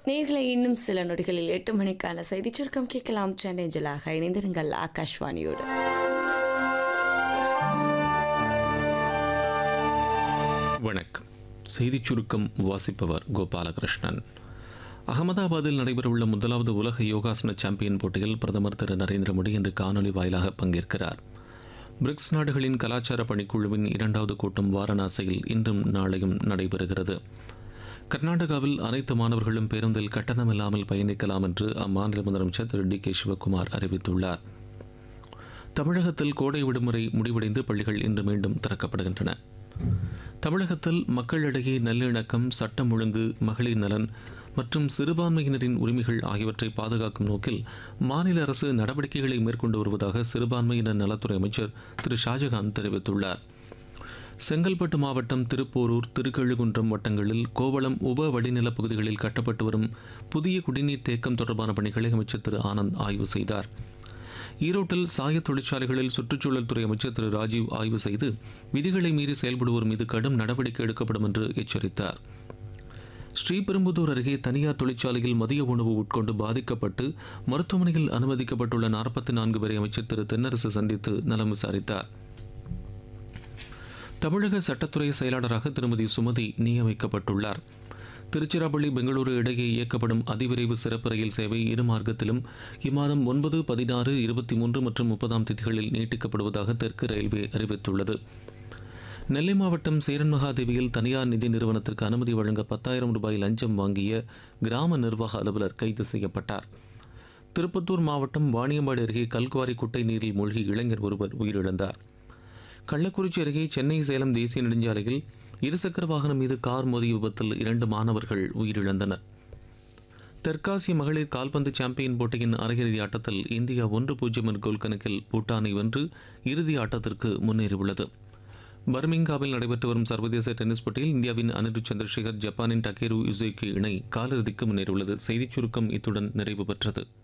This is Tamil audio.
நேர்களை இன்னும் சில நொடிகளில் எட்டு மணிக்கான செய்திச் சுருக்கம் கேட்கலாம் சென்னை ஜலாக இணைந்திருங்கள் ஆகாஷ்வாணியோடு வணக்கம் செய்திச் சுருக்கம் வாசிப்பவர் கோபாலகிருஷ்ணன் அகமதாபாத்தில் நடைபெறவுள்ள முதலாவது உலக யோகாசன சாம்பியன் போட்டியில் பிரதமர் திரு நரேந்திர மோடி இன்று காணொலி வாயிலாக பங்கேற்கிறார் பிரிக்ஸ் நாடுகளின் கலாச்சார பணிக்குழுவின் இரண்டாவது கூட்டம் வாரணாசியில் இன்றும் நாளையும் நடைபெறுகிறது கர்நாடகாவில் அனைத்து மாணவர்களும் பேருந்தில் கட்டணமில்லாமல் பயணிக்கலாம் என்று அம்மாநில முதலமைச்சர் திரு டி கே சிவக்குமார் அறிவித்துள்ளார் தமிழகத்தில் கோடை விடுமுறை முடிவடைந்து பள்ளிகள் இன்று மீண்டும் திறக்கப்படுகின்றன தமிழகத்தில் மக்களிடையே நல்லிணக்கம் சட்டம் ஒழுங்கு மகளிர் நலன் மற்றும் சிறுபான்மையினரின் உரிமைகள் ஆகியவற்றை பாதுகாக்கும் நோக்கில் மாநில அரசு நடவடிக்கைகளை மேற்கொண்டு வருவதாக சிறுபான்மையினர் நலத்துறை அமைச்சர் திரு ஷாஜகான் தெரிவித்துள்ளார் செங்கல்பட்டு மாவட்டம் திருப்போரூர் திருக்கழுகுன்றம் வட்டங்களில் கோவளம் உப வடிநில பகுதிகளில் கட்டப்பட்டு வரும் புதிய குடிநீர் தேக்கம் தொடர்பான பணிகளை அமைச்சர் திரு ஆனந்த் ஆய்வு செய்தார் ஈரோட்டில் சாய தொழிற்சாலைகளில் சுற்றுச்சூழல் துறை அமைச்சர் திரு ராஜீவ் ஆய்வு செய்து விதிகளை மீறி செயல்படுவோர் மீது கடும் நடவடிக்கை எடுக்கப்படும் என்று எச்சரித்தார் ஸ்ரீபெரும்புதூர் அருகே தனியார் தொழிற்சாலையில் மதிய உணவு உட்கொண்டு பாதிக்கப்பட்டு மருத்துவமனையில் அனுமதிக்கப்பட்டுள்ள நாற்பத்தி நான்கு பேரை அமைச்சர் திரு தென்னரசு சந்தித்து நலம் விசாரித்தார் தமிழக சட்டத்துறை செயலாளராக திருமதி சுமதி நியமிக்கப்பட்டுள்ளார் திருச்சிராப்பள்ளி பெங்களூரு இடையே இயக்கப்படும் அதிவிரைவு சிறப்பு ரயில் சேவை இரு மார்க்கத்திலும் இம்மாதம் ஒன்பது பதினாறு இருபத்தி மூன்று மற்றும் முப்பதாம் தேதிகளில் நீட்டிக்கப்படுவதாக தெற்கு ரயில்வே அறிவித்துள்ளது நெல்லை மாவட்டம் சேரன் மகாதேவியில் தனியார் நிதி நிறுவனத்திற்கு அனுமதி வழங்க பத்தாயிரம் ரூபாய் லஞ்சம் வாங்கிய கிராம நிர்வாக அலுவலர் கைது செய்யப்பட்டார் திருப்பத்தூர் மாவட்டம் வாணியம்பாடி அருகே கல்குவாரி குட்டை நீரில் மூழ்கி இளைஞர் ஒருவர் உயிரிழந்தார் கள்ளக்குறிச்சி அருகே சென்னை சேலம் தேசிய நெடுஞ்சாலையில் இருசக்கர வாகனம் மீது கார் மோதிய விபத்தில் இரண்டு மாணவர்கள் உயிரிழந்தனர் தெற்காசிய மகளிர் கால்பந்து சாம்பியன் போட்டியின் அரையிறுதி ஆட்டத்தில் இந்தியா ஒன்று பூஜ்ஜியம் என்ற கோல் கணக்கில் பூட்டானை வென்று இறுதி ஆட்டத்திற்கு முன்னேறியுள்ளது பர்மிங்காவில் நடைபெற்று வரும் சர்வதேச டென்னிஸ் போட்டியில் இந்தியாவின் அனிருத் சந்திரசேகர் ஜப்பானின் டக்கேரு யுசேக்கு இணை காலிறுதிக்கு முன்னேறியுள்ளது செய்திச் சுருக்கம் இத்துடன் நிறைவு பெற்றது